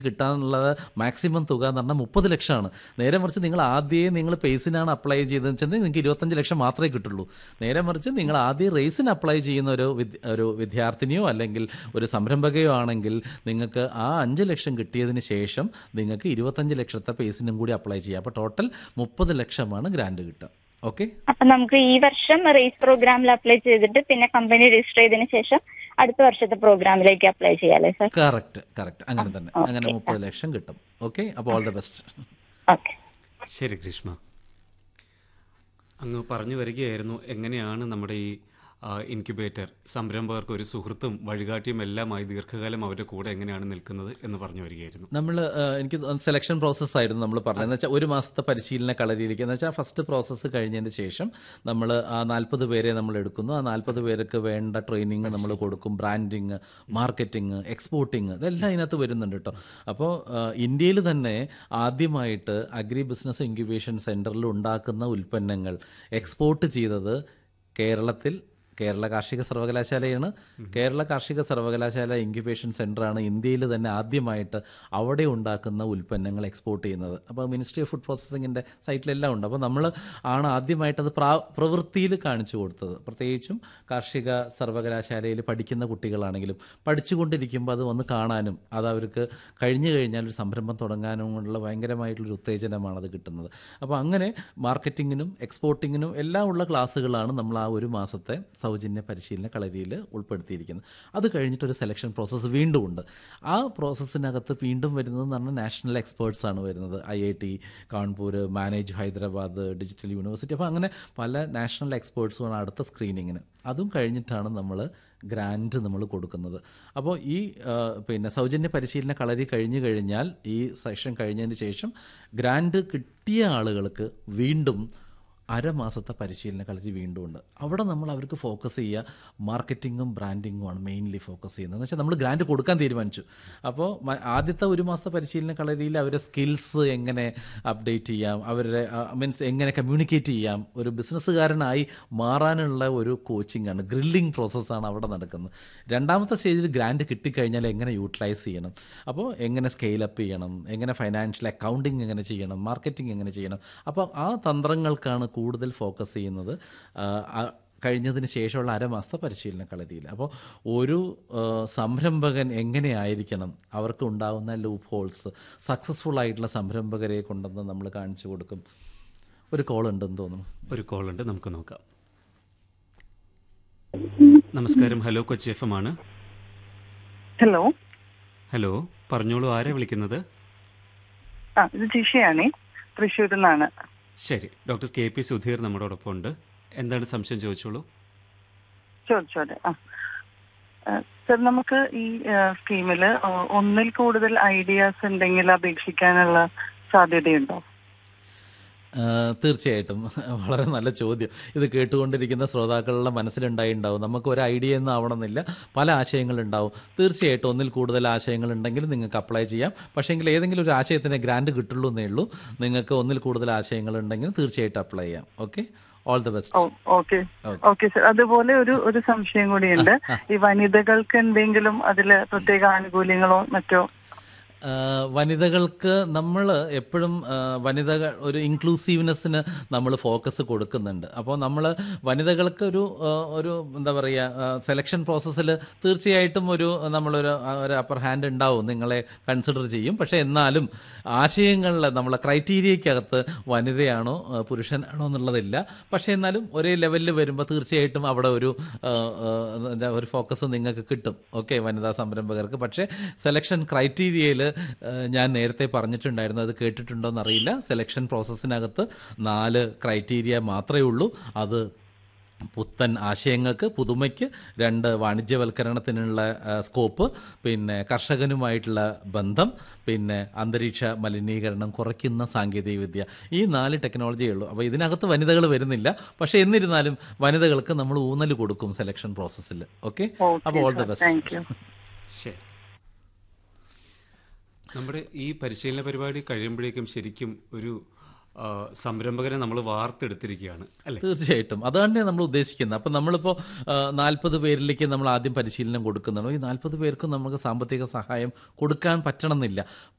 കിട്ടാനുള്ളത് maximum തുക എന്ന് പറഞ്ഞാൽ മുപ്പത് ലക്ഷമാണ് നേരെ മറിച്ച് നിങ്ങൾ ആദ്യമേ നിങ്ങൾ പേസിനാണ് അപ്ലൈ ചെയ്തതെന്ന് വെച്ചാൽ നിങ്ങൾക്ക് ഇരുപത്തഞ്ച് ലക്ഷം മാത്രമേ കിട്ടുള്ളൂ നേരെ മറിച്ച് നിങ്ങൾ ആദ്യം റേസിന് അപ്ലൈ ചെയ്യുന്ന ഒരു വിദ്യ- ഒരു വിദ്യാർത്ഥിനിയോ അല്ലെങ്കിൽ ഒരു സംരംഭകയോ ആണെങ്കിൽ നിങ്ങൾക്ക് ആ അഞ്ച് ലക്ഷം കിട്ടിയതിന് ശേഷം നിങ്ങൾക്ക് ഇരുപത്തഞ്ച് ലക്ഷത്തെ പേസിനും കൂടി അപ്ലൈ ചെയ്യാം അപ്പോൾ ടോട്ടൽ മുപ്പത് ലക്ഷമാണ് ഗ്രാൻഡ് കിട്ടുക ഓക്കെ അപ്പൊ നമുക്ക് ഈ വർഷം റേസ് പ്രോഗ്രാമിൽ അപ്ലൈ ചെയ്തിട്ട് പിന്നെ കമ്പനി രജിസ്റ്റർ ചെയ്തതിനു ശേഷം അടുത്ത വർഷത്തെ പ്രോഗ്രാമിലേക്ക് അപ്ലൈ ചെയ്യാല്ലേ സർ കറക്റ്റ് കറക്റ്റ് അങ്ങനെ തന്നെ അങ്ങനെ മുപ്പത് ലക്ഷം കിട്ടും ഓക്കെ അപ്പോൾ ഓൾ ദ ബെസ്റ്റ് ഓക്കെ ശരി ഗ്രീഷ്മ അങ്ങ് പറഞ്ഞു വരികയായിരുന്നു എങ്ങനെയാണ് നമ്മുടെ ഈ ആ, ഇൻക്യുബേറ്റർ സംരംഭകർക്ക് ഒരു സുഹൃത്തും വഴികാട്ടിയും എല്ലാമായി ദീർഘകാലം അവരുടെ കൂടെ എങ്ങനെയാണ് നിൽക്കുന്നത് എന്ന് പറഞ്ഞു വരികയായിരുന്നു നമ്മൾ എനിക്ക് സെലക്ഷൻ പ്രോസസ്സ് ആയിരുന്നു നമ്മൾ പറഞ്ഞത് എന്ന് വെച്ചാൽ ഒരു മാസത്തെ പരിശീലന കളരിയിലേക്ക് എന്ന് വെച്ചാൽ ഫസ്റ്റ് പ്രോസസ്സ് കഴിഞ്ഞതിന് ശേഷം നമ്മൾ ആ നാൽപ്പത് പേരെ നമ്മൾ എടുക്കുന്നു ആ നാൽപ്പത് പേർക്ക് വേണ്ട ട്രെയിനിങ് നമ്മൾ കൊടുക്കും ബ്രാൻഡിങ് മാർക്കറ്റിംഗ് എക്സ്പോർട്ടിങ് ഇതെല്ലാം ഇതിനകത്ത് വരുന്നുണ്ട് കേട്ടോ അപ്പോൾ ഇന്ത്യയിൽ തന്നെ ആദ്യമായിട്ട് അഗ്രി ബിസിനസ് ഇൻക്യുബേഷൻ സെൻറ്ററിൽ ഉണ്ടാക്കുന്ന ഉൽപ്പന്നങ്ങൾ എക്സ്പോർട്ട് ചെയ്തത് കേരളത്തിൽ കേരള കാർഷിക സർവകലാശാലയാണ് കേരള കാർഷിക സർവകലാശാല ഇൻക്യുബേഷൻ സെൻ്ററാണ് ഇന്ത്യയിൽ തന്നെ ആദ്യമായിട്ട് അവിടെ ഉണ്ടാക്കുന്ന ഉൽപ്പന്നങ്ങൾ എക്സ്പോർട്ട് ചെയ്യുന്നത് അപ്പോൾ മിനിസ്ട്രി ഓഫ് ഫുഡ് പ്രോസസ്സിങ്ങിൻ്റെ സൈറ്റിലെല്ലാം ഉണ്ട് അപ്പോൾ നമ്മൾ ആണ് ആദ്യമായിട്ട് അത് പ്രാ പ്രവൃത്തിയിൽ കാണിച്ചു കൊടുത്തത് പ്രത്യേകിച്ചും കാർഷിക സർവകലാശാലയിൽ പഠിക്കുന്ന കുട്ടികളാണെങ്കിലും പഠിച്ചുകൊണ്ടിരിക്കുമ്പോൾ അത് വന്ന് കാണാനും അത് അവർക്ക് കഴിഞ്ഞു കഴിഞ്ഞാൽ ഒരു സംരംഭം തുടങ്ങാനും ഉള്ള ഭയങ്കരമായിട്ടുള്ളൊരു ഉത്തേജനമാണ് അത് കിട്ടുന്നത് അപ്പോൾ അങ്ങനെ മാർക്കറ്റിങ്ങിനും എക്സ്പോർട്ടിങ്ങിനും എല്ലാം ഉള്ള ക്ലാസ്സുകളാണ് നമ്മൾ ആ ഒരു മാസത്തെ സൗജന്യ പരിശീലന കളരിയിൽ ഉൾപ്പെടുത്തിയിരിക്കുന്നത് അത് കഴിഞ്ഞിട്ടൊരു സെലക്ഷൻ പ്രോസസ്സ് വീണ്ടും ഉണ്ട് ആ പ്രോസസ്സിനകത്ത് വീണ്ടും വരുന്നത് എന്ന് പറഞ്ഞാൽ നാഷണൽ എക്സ്പേർട്സ് ആണ് വരുന്നത് I I T Kanpur manage Hyderabad digital university അപ്പോൾ അങ്ങനെ പല നാഷണൽ എക്സ്പേർട്സുമാണ് അടുത്ത സ്ക്രീനിങ്ങിന് അതും കഴിഞ്ഞിട്ടാണ് നമ്മൾ ഗ്രാൻഡ് നമ്മൾ കൊടുക്കുന്നത് അപ്പോൾ ഈ ആ, പിന്നെ സൗജന്യ പരിശീലന കളരി കഴിഞ്ഞു കഴിഞ്ഞാൽ ഈ സെഷൻ കഴിഞ്ഞതിന് ശേഷം ഗ്രാൻഡ് കിട്ടിയ ആളുകൾക്ക് വീണ്ടും അരമാസത്തെ പരിശീലന കളരി വീണ്ടും ഉണ്ട് അവിടെ നമ്മൾ അവർക്ക് ഫോക്കസ് ചെയ്യുക മാർക്കറ്റിങ്ങും ബ്രാൻഡിങ്ങും ആണ് മെയിൻലി ഫോക്കസ് ചെയ്യുന്നത് എന്ന് വെച്ചാൽ നമ്മൾ ഗ്രാൻഡ് കൊടുക്കാൻ തീരുമാനിച്ചു അപ്പോൾ മ- ആദ്യത്തെ ഒരു മാസത്തെ പരിശീലന കളരിയിൽ അവരെ സ്കിൽസ് എങ്ങനെ അപ്ഡേറ്റ് ചെയ്യാം അവരുടെ മീൻസ് എങ്ങനെ കമ്മ്യൂണിക്കേറ്റ് ചെയ്യാം ഒരു ബിസിനസ്സുകാരനായി മാറാനുള്ള ഒരു കോച്ചിങ് ആണ് ഗ്രില്ലിംഗ് പ്രോസസ്സാണ് അവിടെ നടക്കുന്നത് രണ്ടാമത്തെ സ്റ്റേജിൽ ഗ്രാൻഡ് കിട്ടിക്കഴിഞ്ഞാൽ എങ്ങനെ യൂട്ടിലൈസ് ചെയ്യണം അപ്പോൾ എങ്ങനെ സ്കെയിൽ അപ്പ് ചെയ്യണം എങ്ങനെ ഫൈനാൻഷ്യൽ അക്കൗണ്ടിങ് എങ്ങനെ ചെയ്യണം മാർക്കറ്റിംഗ് എങ്ങനെ ചെയ്യണം അപ്പോൾ ആ തന്ത്രങ്ങൾക്കാണ് കൂടുതൽ ഫോക്കസ് ചെയ്യുന്നത് ആ, ആ, കഴിഞ്ഞതിന് ശേഷമുള്ള അരമാസത്തെ പരിശീലന കളരിയിൽ അപ്പോൾ ഒരു ആ, സംരംഭകൻ എങ്ങനെയായിരിക്കണം അവർക്ക് ഉണ്ടാകുന്ന ലൂപ്പ് ഹോൾസ് സക്സസ്ഫുൾ ആയിട്ടുള്ള സംരംഭകരെ കൊണ്ടെന്ന് നമ്മൾ കാണിച്ചു കൊടുക്കും ഒരു കോൾ ഉണ്ടെന്ന് തോന്നുന്നു ഒരു കോൾ ഉണ്ട് നമുക്ക് നോക്കാം നമസ്കാരം ഹലോ കൊച്ചി എഫ് എം ആണ് ഹലോ ഹലോ പറഞ്ഞോളൂ ആരെ വിളിക്കുന്നത് ആ ഇത് ജിഷയാണേ തൃശ്ശൂരിൽ നിന്നാണ് ശരി ഡോക്ടർ കെ പി സുധീർ നമ്മളോടൊപ്പം ഉണ്ട് എന്താണ് സംശയം ചോദിച്ചോളൂ ചോദിച്ചോട്ടെ ആ ആ, സർ നമുക്ക് ഈ സ്കീമിൽ ഒന്നിൽ കൂടുതൽ ഐഡിയാസ് ഉണ്ടെങ്കിൽ അപേക്ഷിക്കാനുള്ള സാധ്യതയുണ്ടോ ആ, തീർച്ചയായിട്ടും വളരെ നല്ല ചോദ്യം ഇത് കേട്ടുകൊണ്ടിരിക്കുന്ന ശ്രോതാക്കളുടെ മനസ്സിലുണ്ടായിണ്ടാവും നമുക്ക് ഒരു ഐഡിയ ഒന്നും ആവണമെന്നില്ല പല ആശയങ്ങളുണ്ടാവും തീർച്ചയായിട്ടും ഒന്നിൽ കൂടുതൽ ആശയങ്ങൾ ഉണ്ടെങ്കിൽ നിങ്ങൾക്ക് അപ്ലൈ ചെയ്യാം പക്ഷേങ്കിൽ ഏതെങ്കിലും ഒരു ആശയത്തിന് ഗ്രാൻഡ് കിട്ടുള്ളൂ എന്നേ ഉള്ളൂ നിങ്ങൾക്ക് ഒന്നിൽ കൂടുതൽ ആശയങ്ങൾ ഉണ്ടെങ്കിൽ തീർച്ചയായിട്ടും അപ്ലൈ ചെയ്യാം okay all the best okay okay sir അതുപോലെ ഒരു ഒരു സംശയം കൂടിയുണ്ട് ഈ വനിതകൾക്ക് എന്തെങ്കിലും അതിൽ പ്രത്യേക ആനുകൂല്യങ്ങളോ മറ്റോ ആ, വനിതകൾക്ക് നമ്മൾ എപ്പോഴും വനിതകൾ ഒരു ഇൻക്ലൂസീവ്നെസ്സിന് നമ്മൾ ഫോക്കസ് കൊടുക്കുന്നുണ്ട് അപ്പോൾ നമ്മൾ വനിതകൾക്ക് ഒരു ആ, ഒരു എന്താ പറയുക സെലക്ഷൻ പ്രോസസ്സിൽ തീർച്ചയായിട്ടും ഒരു നമ്മളൊരു ആ, ഒരു അപ്പർ ഹാൻഡ് ഉണ്ടാവും നിങ്ങളെ കൺസിഡർ ചെയ്യും പക്ഷേ എന്നാലും ആശയങ്ങളിൽ നമ്മളെ ക്രൈറ്റീരിയക്കകത്ത് വനിതയാണോ ആ, പുരുഷനാണോ എന്നുള്ളതില്ല പക്ഷേ എന്നാലും ഒരേ ലെവലിൽ വരുമ്പോൾ തീർച്ചയായിട്ടും അവിടെ ഒരു ആ, ആ, എന്താ ഒരു ഫോക്കസ് നിങ്ങൾക്ക് കിട്ടും ഓക്കെ വനിതാ സംരംഭകർക്ക് പക്ഷേ സെലക്ഷൻ ക്രൈറ്റീരിയയിൽ ഞാൻ നേരത്തെ പറഞ്ഞിട്ടുണ്ടായിരുന്നു അത് കേട്ടിട്ടുണ്ടോ എന്നറിയില്ല സെലക്ഷൻ പ്രോസസ്സിനകത്ത് നാല് ക്രൈറ്റീരിയ മാത്രമേ ഉള്ളൂ അത് പുത്തൻ ആശയങ്ങൾക്ക് പുതുമയ്ക്ക് രണ്ട് വാണിജ്യവൽക്കരണത്തിനുള്ള ആ, സ്കോപ്പ് പിന്നെ കർഷകനുമായിട്ടുള്ള ബന്ധം പിന്നെ അന്തരീക്ഷ മലിനീകരണം കുറയ്ക്കുന്ന സാങ്കേതികവിദ്യ ഈ നാല് ടെക്നോളജിയേ ഉള്ളൂ അപ്പോൾ ഇതിനകത്ത് വനിതകൾ വരുന്നില്ല പക്ഷേ എന്നിരുന്നാലും വനിതകൾക്ക് നമ്മൾ ഊന്നൽ കൊടുക്കും സെലക്ഷൻ പ്രോസസ്സിൽ ഓക്കെ അപ്പോൾ all the thank you best ശരി നമ്മുടെ ഈ പരിശീലന പരിപാടി കഴിയുമ്പോഴേക്കും ശരിക്കും ഒരു ആ, സംരംഭകരെ നമ്മൾ വാർത്തെടുത്തിരിക്കുകയാണ് അല്ലേ തീർച്ചയായിട്ടും അതാണ് നമ്മൾ ഉദ്ദേശിക്കുന്നത് അപ്പം നമ്മളിപ്പോൾ നാൽപ്പത് പേരിലേക്ക് നമ്മൾ ആദ്യം പരിശീലനം കൊടുക്കുന്നുണ്ടോ ഈ നാൽപ്പത് പേർക്കും നമുക്ക് സാമ്പത്തിക സഹായം കൊടുക്കാൻ പറ്റണമെന്നില്ല